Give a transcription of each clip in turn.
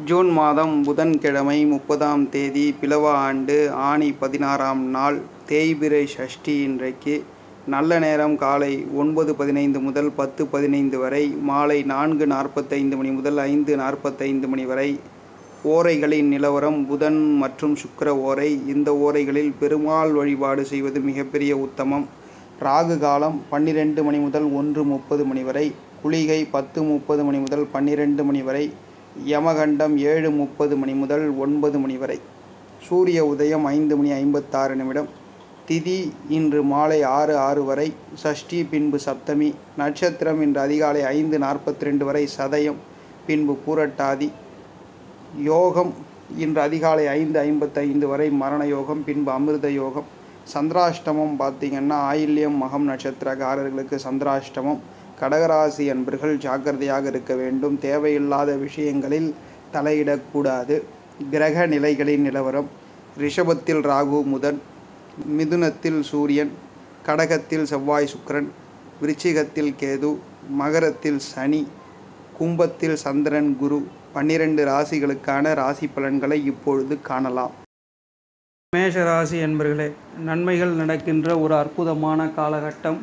June மாதம் புதன்கிழமை முப்பதாம் தேதி பிலவ ஆண்டு ஆனி பதினாறாம் நாள் தேய்பிறை சஷ்டி இன்றைக்கு நல்ல நேரம் காலை ஒன்பது பதினைந்து முதல் பத்து பதினைந்து வரை மாலை நான்கு நாற்பத்தைந்து மணி முதல் ஐந்து நாற்பத்தைந்து மணி வரை ஓரைகளின் நிலவரம் புதன் மற்றும் சுக்கிர ஓரை இந்த ஓரைகளில் பெருமாள் வழிபாடு செய்வது மிகப்பெரிய உத்தமம் ராகு காலம் பன்னிரெண்டு மணி முதல் ஒன்று முப்பது மணி வரை குளிகை பத்து முப்பது மணி முதல் பன்னிரெண்டு மணி வரை யமகண்டம் ஏழு முப்பது மணி முதல் ஒன்பது மணி வரை சூரிய உதயம் ஐந்து மணி ஐம்பத்தாறு நிமிடம் திதி இன்று மாலை ஆறு ஆறு வரை சஷ்டி பின்பு சப்தமி நட்சத்திரம் இன்று அதிகாலை ஐந்து நாற்பத்தி ரெண்டு வரை சதயம் பின்பு பூரட்டாதி யோகம் இன்று அதிகாலை ஐந்து ஐம்பத்தைந்து வரை மரண யோகம் பின்பு அமிர்த யோகம் சந்திராஷ்டமம் பார்த்திங்கன்னா ஆயில்யம் மகம் நட்சத்திரக்காரர்களுக்கு சந்திராஷ்டமம் கடகராசி அன்பர்கள் ஜாக்கிரதையாக இருக்க வேண்டும் தேவையில்லாத விஷயங்களில் தலையிடக்கூடாது கிரக நிலைகளின் நிலவரம் ரிஷபத்தில் ராகு முதன் மிதுனத்தில் சூரியன் கடகத்தில் செவ்வாய் சுக்கிரன் விருச்சிகத்தில் கேது மகரத்தில் சனி கும்பத்தில் சந்திரன் குரு பன்னிரண்டு ராசிகளுக்கான ராசி பலன்களை இப்பொழுது காணலாம் மேஷ ராசி என்பர்களே நன்மைகள் நடக்கின்ற ஒரு அற்புதமான காலகட்டம்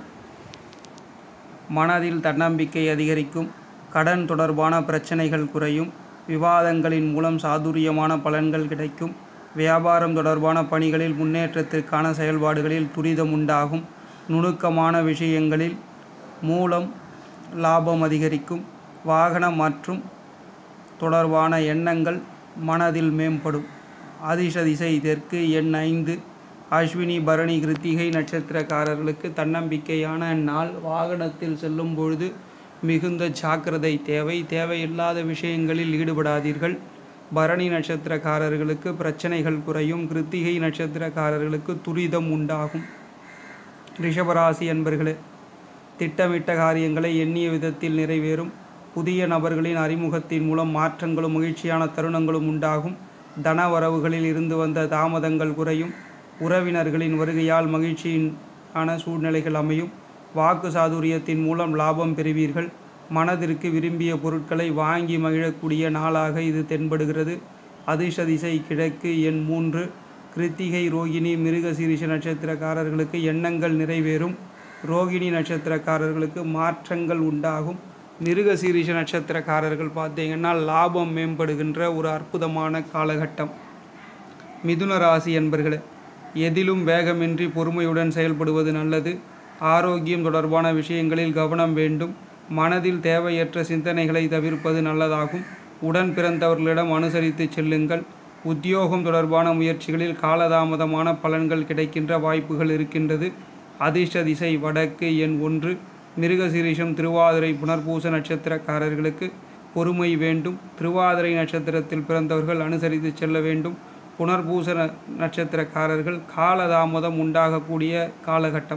மனதில் தன்னம்பிக்கை அதிகரிக்கும் கடன் தொடர்பான பிரச்சனைகள் குறையும் விவாதங்களின் மூலம் சாதுரியமான பலன்கள் கிடைக்கும் வியாபாரம் தொடர்பான பணிகளில் முன்னேற்றத்திற்கான செயல்பாடுகளில் துரிதம் உண்டாகும் நுணுக்கமான விஷயங்களில் மூலம் லாபம் அதிகரிக்கும் வாகனம் மற்றும் தொடர்பான எண்ணங்கள் மனதில் மேம்படும் அதிர்ஷ்ட திசை தெற்கு எண் ஐந்து அஸ்வினி பரணி கிருத்திகை நட்சத்திரக்காரர்களுக்கு தன்னம்பிக்கையான நாள் வாகனத்தில் செல்லும் பொழுது மிகுந்த ஜாக்கிரதை தேவை தேவையில்லாத விஷயங்களில் ஈடுபடாதீர்கள் பரணி நட்சத்திரக்காரர்களுக்கு பிரச்சனைகள் குறையும் கிருத்திகை நட்சத்திரக்காரர்களுக்கு துரிதம் உண்டாகும் ரிஷபராசி என்பர்களே திட்டமிட்ட காரியங்களை எண்ணிய விதத்தில் நிறைவேறும் புதிய நபர்களின் அறிமுகத்தின் மூலம் மாற்றங்களும் மகிழ்ச்சியான தருணங்களும் உண்டாகும் தன வரவுகளில் இருந்து வந்த தாமதங்கள் குறையும் உறவினர்களின் வருகையால் மகிழ்ச்சியான சூழ்நிலைகள் அமையும் வாக்கு சாதுரியத்தின் மூலம் லாபம் பெறுவீர்கள் மனதிற்கு விரும்பிய பொருட்களை வாங்கி மகிழக்கூடிய நாளாக இது தென்படுகிறது அதிர்ஷ்ட திசை கிழக்கு எண் மூன்று கிருத்திகை ரோகிணி மிருக சீரிஷ நட்சத்திரக்காரர்களுக்கு எண்ணங்கள் நிறைவேறும் ரோகிணி நட்சத்திரக்காரர்களுக்கு மாற்றங்கள் உண்டாகும் மிருக சீரிஷ நட்சத்திரக்காரர்கள் பார்த்தீங்கன்னா லாபம் மேம்படுகின்ற ஒரு அற்புதமான காலகட்டம் மிதுன ராசி என்பர்களே எதிலும் வேகமின்றி பொறுமையுடன் செயல்படுவது நல்லது ஆரோக்கியம் தொடர்பான விஷயங்களில் கவனம் வேண்டும் மனதில் தேவையற்ற சிந்தனைகளை தவிர்ப்பது நல்லதாகும் உடன் பிறந்தவர்களிடம் அனுசரித்து செல்லுங்கள் உத்தியோகம் தொடர்பான முயற்சிகளில் காலதாமதமான பலன்கள் கிடைக்கின்ற வாய்ப்புகள் இருக்கின்றது அதிர்ஷ்ட திசை வடக்கு எண் ஒன்று மிருகசீரிஷம் திருவாதிரை புனர்பூச நட்சத்திரக்காரர்களுக்கு பொறுமை வேண்டும் திருவாதிரை நட்சத்திரத்தில் பிறந்தவர்கள் அனுசரித்து செல்ல வேண்டும் புனர்பூச நட்சத்திரக்காரர்கள் காலதாமதம் உண்டாகக்கூடிய காலகட்டம்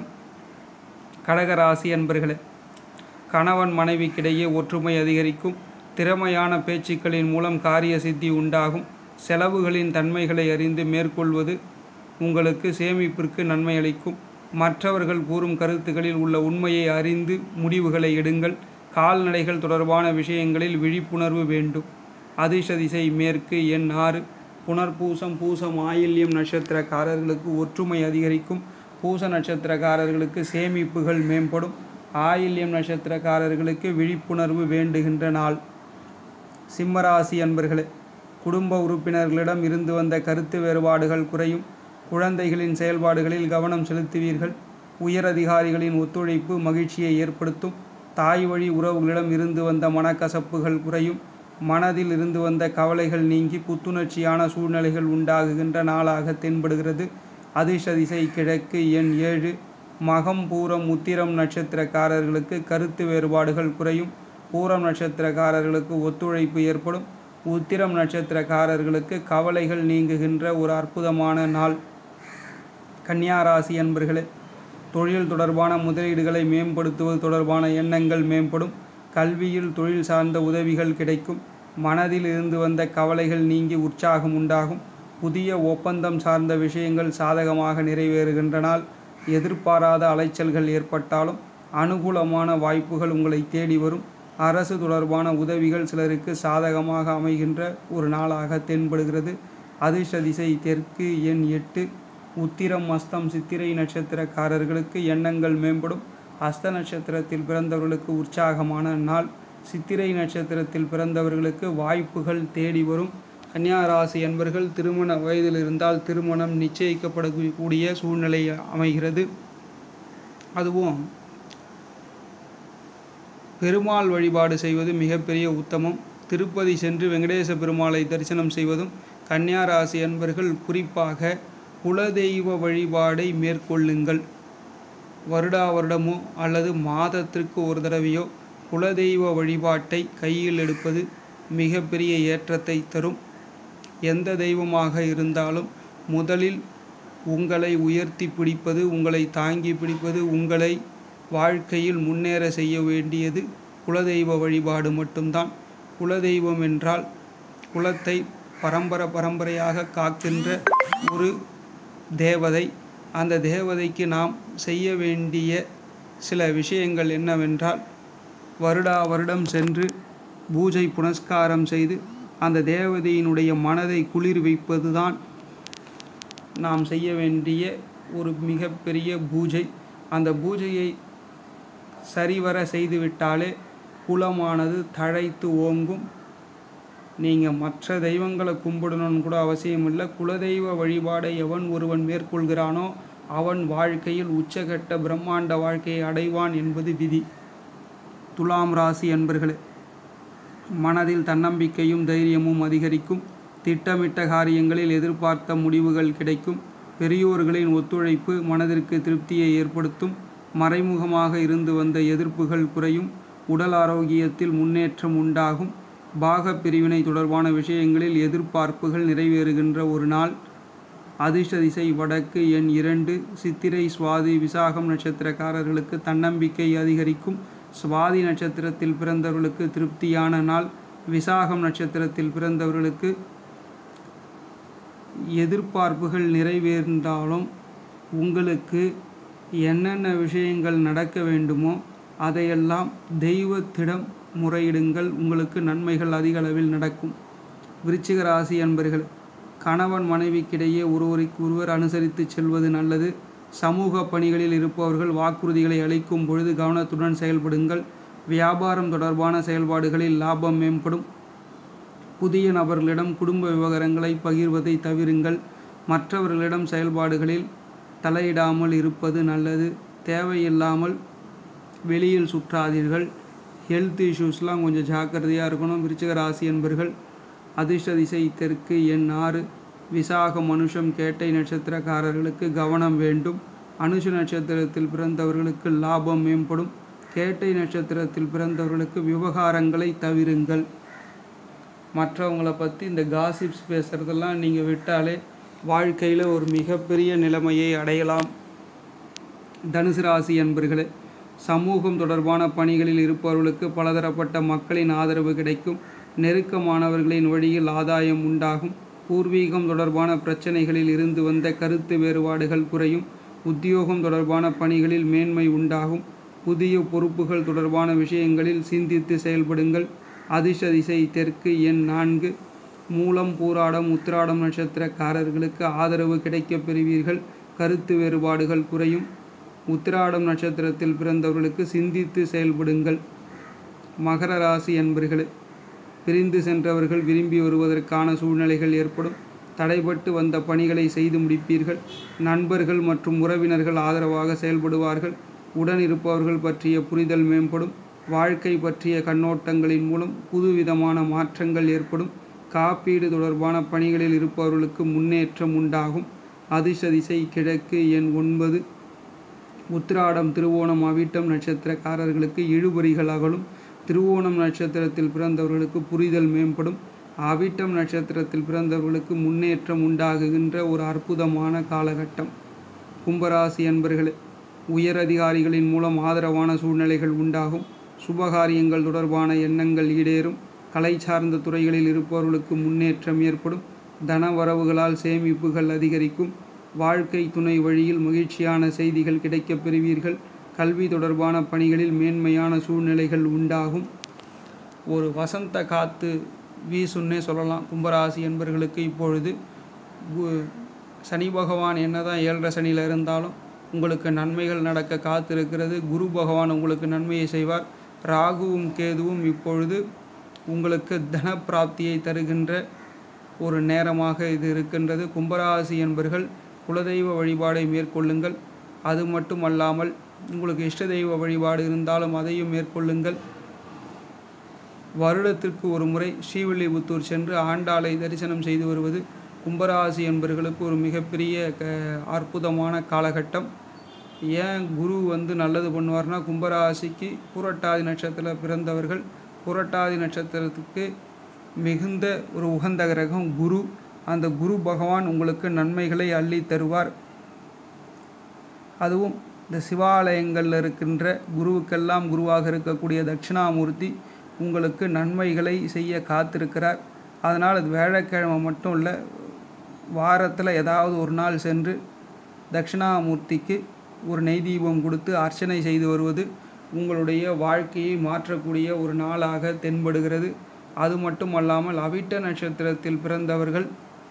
கடகராசி என்பர்களே கணவன் மனைவிக்கிடையே ஒற்றுமை அதிகரிக்கும் திறமையான பேச்சுக்களின் மூலம் காரிய சித்தி உண்டாகும் செலவுகளின் தன்மைகளை அறிந்து மேற்கொள்வது உங்களுக்கு சேமிப்பிற்கு நன்மை அளிக்கும் மற்றவர்கள் கூறும் கருத்துக்களில் உள்ள உண்மையை அறிந்து முடிவுகளை எடுங்கள் கால்நடைகள் தொடர்பான விஷயங்களில் விழிப்புணர்வு வேண்டும் அதிர்ஷ்ட திசை மேற்கு எண் ஆறு புனர்பூசம் பூசம் ஆயில்யம் நட்சத்திரக்காரர்களுக்கு ஒற்றுமை அதிகரிக்கும் பூச நட்சத்திரக்காரர்களுக்கு சேமிப்புகள் மேம்படும் ஆயில்யம் நட்சத்திரக்காரர்களுக்கு விழிப்புணர்வு வேண்டுகின்ற நாள் சிம்மராசி அன்பர்களே குடும்ப உறுப்பினர்களிடம் இருந்து வந்த கருத்து வேறுபாடுகள் குறையும் குழந்தைகளின் செயல்பாடுகளில் கவனம் செலுத்துவீர்கள் உயர் அதிகாரிகளின் ஒத்துழைப்பு மகிழ்ச்சியை ஏற்படுத்தும் தாய் வழி உறவுகளிடம் இருந்து வந்த மனக்கசப்புகள் குறையும் மனதில் இருந்து வந்த கவலைகள் நீங்கி புத்துணர்ச்சியான சூழ்நிலைகள் உண்டாகுகின்ற நாளாக தென்படுகிறது அதிர்ஷ்ட திசை கிழக்கு எண் ஏழு மகம் பூரம் உத்திரம் நட்சத்திரக்காரர்களுக்கு கருத்து வேறுபாடுகள் குறையும் பூரம் நட்சத்திரக்காரர்களுக்கு ஒத்துழைப்பு ஏற்படும் உத்திரம் நட்சத்திரக்காரர்களுக்கு கவலைகள் நீங்குகின்ற ஒரு அற்புதமான நாள் கன்னியாராசி அன்பர்களே தொழில் தொடர்பான முதலீடுகளை மேம்படுத்துவது தொடர்பான எண்ணங்கள் மேம்படும் கல்வியில் தொழில் சார்ந்த உதவிகள் கிடைக்கும் மனதில் இருந்து வந்த கவலைகள் நீங்கி உற்சாகம் உண்டாகும் புதிய ஒப்பந்தம் சார்ந்த விஷயங்கள் சாதகமாக நிறைவேறுகின்ற நாள் எதிர்பாராத அலைச்சல்கள் ஏற்பட்டாலும் அனுகூலமான வாய்ப்புகள் உங்களை தேடி வரும் அரசு தொடர்பான உதவிகள் சிலருக்கு சாதகமாக அமைகின்ற ஒரு நாளாக தென்படுகிறது அதிர்ஷ்ட திசை தெற்கு எண் எட்டு உத்திரம் அஸ்தம் சித்திரை நட்சத்திரக்காரர்களுக்கு எண்ணங்கள் மேம்படும் அஸ்த நட்சத்திரத்தில் பிறந்தவர்களுக்கு உற்சாகமான நாள் சித்திரை நட்சத்திரத்தில் பிறந்தவர்களுக்கு வாய்ப்புகள் தேடி வரும் கன்னியா ராசி என்பர்கள் திருமண வயதில் இருந்தால் திருமணம் நிச்சயிக்கப்படக்கூடிய சூழ்நிலை அமைகிறது அதுவும் பெருமாள் வழிபாடு செய்வது மிகப்பெரிய உத்தமம் திருப்பதி சென்று வெங்கடேச பெருமாளை தரிசனம் செய்வதும் கன்னியா ராசி என்பர்கள் குறிப்பாக குலதெய்வ வழிபாடை மேற்கொள்ளுங்கள் வருடா வருடமோ அல்லது மாதத்திற்கு ஒரு தடவையோ குலதெய்வ வழிபாட்டை கையில் எடுப்பது மிகப்பெரிய ஏற்றத்தை தரும் எந்த தெய்வமாக இருந்தாலும் முதலில் உங்களை உயர்த்தி பிடிப்பது உங்களை தாங்கி பிடிப்பது உங்களை வாழ்க்கையில் முன்னேற செய்ய வேண்டியது குலதெய்வ வழிபாடு மட்டும்தான் குலதெய்வம் என்றால் குலத்தை பரம்பரை பரம்பரையாக காக்கின்ற ஒரு தேவதை அந்த தேவதைக்கு நாம் செய்ய வேண்டிய சில விஷயங்கள் என்னவென்றால் வருடா வருடம் சென்று பூஜை புனஸ்காரம் செய்து அந்த தேவதையினுடைய மனதை குளிர்விப்பதுதான் நாம் செய்ய வேண்டிய ஒரு மிகப்பெரிய பூஜை அந்த பூஜையை சரிவர செய்துவிட்டாலே குலமானது தழைத்து ஓங்கும் நீங்கள் மற்ற தெய்வங்களை கும்பிடணும்னு கூட அவசியம் இல்லை குலதெய்வ வழிபாடை எவன் ஒருவன் மேற்கொள்கிறானோ அவன் வாழ்க்கையில் உச்சகட்ட பிரம்மாண்ட வாழ்க்கையை அடைவான் என்பது விதி துலாம் ராசி என்பர்களே மனதில் தன்னம்பிக்கையும் தைரியமும் அதிகரிக்கும் திட்டமிட்ட காரியங்களில் எதிர்பார்த்த முடிவுகள் கிடைக்கும் பெரியோர்களின் ஒத்துழைப்பு மனதிற்கு திருப்தியை ஏற்படுத்தும் மறைமுகமாக இருந்து வந்த எதிர்ப்புகள் குறையும் உடல் ஆரோக்கியத்தில் முன்னேற்றம் உண்டாகும் பாக பிரிவினை தொடர்பான விஷயங்களில் எதிர்பார்ப்புகள் நிறைவேறுகின்ற ஒரு நாள் அதிர்ஷ்ட திசை வடக்கு எண் இரண்டு சித்திரை சுவாதி விசாகம் நட்சத்திரக்காரர்களுக்கு தன்னம்பிக்கை அதிகரிக்கும் சுவாதி நட்சத்திரத்தில் பிறந்தவர்களுக்கு திருப்தியான நாள் விசாகம் நட்சத்திரத்தில் பிறந்தவர்களுக்கு எதிர்பார்ப்புகள் நிறைவேறினாலும் உங்களுக்கு என்னென்ன விஷயங்கள் நடக்க வேண்டுமோ அதையெல்லாம் தெய்வத்திடம் முறையிடுங்கள் உங்களுக்கு நன்மைகள் அதிக அளவில் நடக்கும் விருச்சிக ராசி அன்பர்கள் கணவன் மனைவிக்கிடையே ஒருவருக்கு ஒருவர் அனுசரித்து செல்வது நல்லது சமூக பணிகளில் இருப்பவர்கள் வாக்குறுதிகளை அளிக்கும் பொழுது கவனத்துடன் செயல்படுங்கள் வியாபாரம் தொடர்பான செயல்பாடுகளில் லாபம் மேம்படும் புதிய நபர்களிடம் குடும்ப விவகாரங்களை பகிர்வதை தவிருங்கள் மற்றவர்களிடம் செயல்பாடுகளில் தலையிடாமல் இருப்பது நல்லது தேவையில்லாமல் வெளியில் சுற்றாதீர்கள் ஹெல்த் இஷ்யூஸ்லாம் கொஞ்சம் ஜாக்கிரதையாக இருக்கணும் விருச்சிக ராசி என்பர்கள் அதிர்ஷ்ட திசை தெற்கு எண் ஆறு விசாக மனுஷம் கேட்டை நட்சத்திரக்காரர்களுக்கு கவனம் வேண்டும் அனுஷ நட்சத்திரத்தில் பிறந்தவர்களுக்கு லாபம் மேம்படும் கேட்டை நட்சத்திரத்தில் பிறந்தவர்களுக்கு விவகாரங்களை தவிருங்கள் மற்றவங்கள பற்றி இந்த காசிப்ஸ் பேசுகிறதெல்லாம் நீங்கள் விட்டாலே வாழ்க்கையில் ஒரு மிகப்பெரிய நிலைமையை அடையலாம் தனுசு ராசி என்பர்களே சமூகம் தொடர்பான பணிகளில் இருப்பவர்களுக்கு பலதரப்பட்ட மக்களின் ஆதரவு கிடைக்கும் நெருக்கமானவர்களின் வழியில் ஆதாயம் உண்டாகும் பூர்வீகம் தொடர்பான பிரச்சனைகளில் இருந்து வந்த கருத்து வேறுபாடுகள் குறையும் உத்தியோகம் தொடர்பான பணிகளில் மேன்மை உண்டாகும் புதிய பொறுப்புகள் தொடர்பான விஷயங்களில் சிந்தித்து செயல்படுங்கள் அதிர்ஷ்ட திசை தெற்கு எண் நான்கு மூலம் பூராடம் உத்திராடம் நட்சத்திரக்காரர்களுக்கு ஆதரவு கிடைக்கப் பெறுவீர்கள் கருத்து வேறுபாடுகள் குறையும் உத்திராடம் நட்சத்திரத்தில் பிறந்தவர்களுக்கு சிந்தித்து செயல்படுங்கள் மகர ராசி என்பர்களே பிரிந்து சென்றவர்கள் விரும்பி வருவதற்கான சூழ்நிலைகள் ஏற்படும் தடைபட்டு வந்த பணிகளை செய்து முடிப்பீர்கள் நண்பர்கள் மற்றும் உறவினர்கள் ஆதரவாக செயல்படுவார்கள் உடன் இருப்பவர்கள் பற்றிய புரிதல் மேம்படும் வாழ்க்கை பற்றிய கண்ணோட்டங்களின் மூலம் புதுவிதமான மாற்றங்கள் ஏற்படும் காப்பீடு தொடர்பான பணிகளில் இருப்பவர்களுக்கு முன்னேற்றம் உண்டாகும் அதிர்ஷ்ட திசை கிழக்கு எண் ஒன்பது உத்திராடம் திருவோணம் அவிட்டம் நட்சத்திரக்காரர்களுக்கு இழுபறிகள் அகலும் திருவோணம் நட்சத்திரத்தில் பிறந்தவர்களுக்கு புரிதல் மேம்படும் அவிட்டம் நட்சத்திரத்தில் பிறந்தவர்களுக்கு முன்னேற்றம் உண்டாகுகின்ற ஒரு அற்புதமான காலகட்டம் கும்பராசி என்பர்களே உயர் அதிகாரிகளின் மூலம் ஆதரவான சூழ்நிலைகள் உண்டாகும் சுபகாரியங்கள் தொடர்பான எண்ணங்கள் ஈடேறும் கலை சார்ந்த துறைகளில் இருப்பவர்களுக்கு முன்னேற்றம் ஏற்படும் தன வரவுகளால் சேமிப்புகள் அதிகரிக்கும் வாழ்க்கை துணை வழியில் மகிழ்ச்சியான செய்திகள் கிடைக்கப் பெறுவீர்கள் கல்வி தொடர்பான பணிகளில் மேன்மையான சூழ்நிலைகள் உண்டாகும் ஒரு வசந்த காற்று வீசுன்னே சொல்லலாம் கும்பராசி என்பர்களுக்கு இப்பொழுது கு- சனி பகவான் என்னதான் ஏழரை சனியில் இருந்தாலும் உங்களுக்கு நன்மைகள் நடக்க காத்திருக்கிறது குரு பகவான் உங்களுக்கு நன்மையை செய்வார் ராகுவும் கேதுவும் இப்பொழுது உங்களுக்கு தன பிராப்தியை தருகின்ற ஒரு நேரமாக இது இருக்கின்றது கும்பராசி என்பர்கள் குலதெய்வ வழிபாடை மேற்கொள்ளுங்கள் அது மட்டுமல்லாமல் உங்களுக்கு இஷ்ட தெய்வ வழிபாடு இருந்தாலும் அதையும் மேற்கொள்ளுங்கள் வருடத்திற்கு ஒரு முறை ஸ்ரீவில்லிபுத்தூர் சென்று ஆண்டாளை தரிசனம் செய்து வருவது கும்பராசி என்பவர்களுக்கு ஒரு மிகப்பெரிய க அற்புதமான காலகட்டம் ஏன் குரு வந்து நல்லது பண்ணுவார்னா கும்பராசிக்கு புரட்டாதி நட்சத்திரத்தில் பிறந்தவர்கள் புரட்டாதி நட்சத்திரத்துக்கு மிகுந்த ஒரு உகந்த கிரகம் குரு அந்த குரு பகவான் உங்களுக்கு நன்மைகளை அள்ளி தருவார் அதுவும் இந்த சிவாலயங்களில் இருக்கின்ற குருவுக்கெல்லாம் குருவாக இருக்கக்கூடிய தட்சிணாமூர்த்தி உங்களுக்கு நன்மைகளை செய்ய காத்திருக்கிறார் அதனால் அது வேலைக்கிழமை மட்டும் இல்லை வாரத்தில் ஏதாவது ஒரு நாள் சென்று தட்சிணாமூர்த்திக்கு ஒரு நெய் தீபம் கொடுத்து அர்ச்சனை செய்து வருவது உங்களுடைய வாழ்க்கையை மாற்றக்கூடிய ஒரு நாளாக தென்படுகிறது அது மட்டுமல்லாமல் அவிட்ட நட்சத்திரத்தில் பிறந்தவர்கள்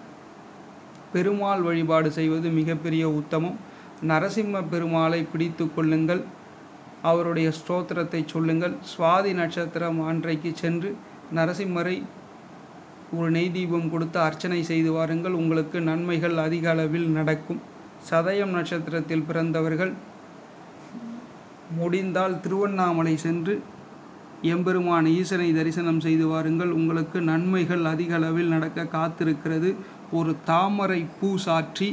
பெருமாள் வழிபாடு செய்வது மிகப்பெரிய உத்தமம் நரசிம்ம பெருமாளை பிடித்து கொள்ளுங்கள் அவருடைய ஸ்தோத்திரத்தை சொல்லுங்கள் சுவாதி நட்சத்திரம் அன்றைக்கு சென்று நரசிம்மரை ஒரு நெய் தீபம் கொடுத்து அர்ச்சனை செய்து வாருங்கள் உங்களுக்கு நன்மைகள் அதிக அளவில் நடக்கும் சதயம் நட்சத்திரத்தில் பிறந்தவர்கள் முடிந்தால் திருவண்ணாமலை சென்று எம்பெருமான் ஈசனை தரிசனம் செய்து வாருங்கள் உங்களுக்கு நன்மைகள் அதிக அளவில் நடக்க காத்திருக்கிறது ஒரு தாமரை பூ சாற்றி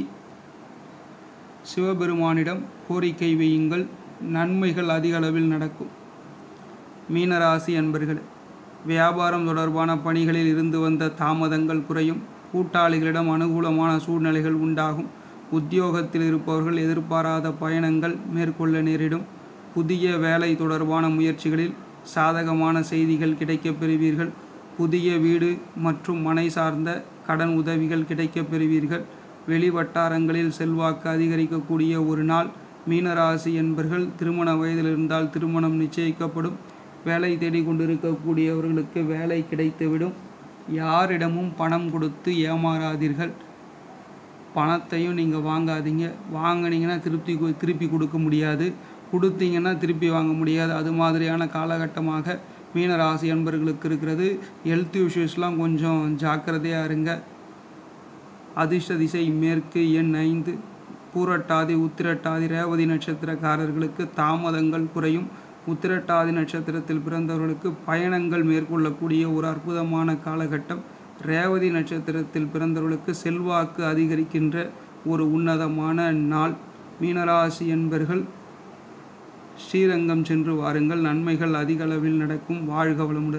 சிவபெருமானிடம் கோரிக்கை வையுங்கள் நன்மைகள் அதிக அளவில் நடக்கும் மீனராசி அன்பர்களே வியாபாரம் தொடர்பான பணிகளில் இருந்து வந்த தாமதங்கள் குறையும் கூட்டாளிகளிடம் அனுகூலமான சூழ்நிலைகள் உண்டாகும் உத்தியோகத்தில் இருப்பவர்கள் எதிர்பாராத பயணங்கள் மேற்கொள்ள நேரிடும் புதிய வேலை தொடர்பான முயற்சிகளில் சாதகமான செய்திகள் கிடைக்கப் பெறுவீர்கள் புதிய வீடு மற்றும் மனை சார்ந்த கடன் உதவிகள் கிடைக்கப் பெறுவீர்கள் வெளி வட்டாரங்களில் செல்வாக்கு அதிகரிக்கக்கூடிய ஒரு நாள் மீனராசி என்பர்கள் திருமண வயதில் இருந்தால் திருமணம் நிச்சயிக்கப்படும் வேலை தேடிக் கொண்டிருக்கக்கூடியவர்களுக்கு வேலை கிடைத்துவிடும் யாரிடமும் பணம் கொடுத்து ஏமாறாதீர்கள் பணத்தையும் நீங்கள் வாங்காதீங்க வாங்குனீங்கன்னா திருப்பி கு- திருப்பி கொடுக்க முடியாது கொடுத்தீங்கன்னா திருப்பி வாங்க முடியாது அது மாதிரியான காலகட்டமாக மீன ராசி அன்பர்களுக்கு இருக்கிறது ஹெல்த் இஷ்யூஸ்லாம் கொஞ்சம் ஜாக்கிரதையாக இருங்க அதிர்ஷ்ட திசை மேற்கு எண் ஐந்து பூரட்டாதி உத்திரட்டாதி ரேவதி நட்சத்திரக்காரர்களுக்கு தாமதங்கள் குறையும் உத்திரட்டாதி நட்சத்திரத்தில் பிறந்தவர்களுக்கு பயணங்கள் மேற்கொள்ளக்கூடிய ஒரு அற்புதமான காலகட்டம் ரேவதி நட்சத்திரத்தில் பிறந்தவர்களுக்கு செல்வாக்கு அதிகரிக்கின்ற ஒரு உன்னதமான நாள் மீனராசி என்பர்கள் ஸ்ரீரங்கம் சென்று வாருங்கள் நன்மைகள் அதிக அளவில் நடக்கும் வாழ்க வளமுடன்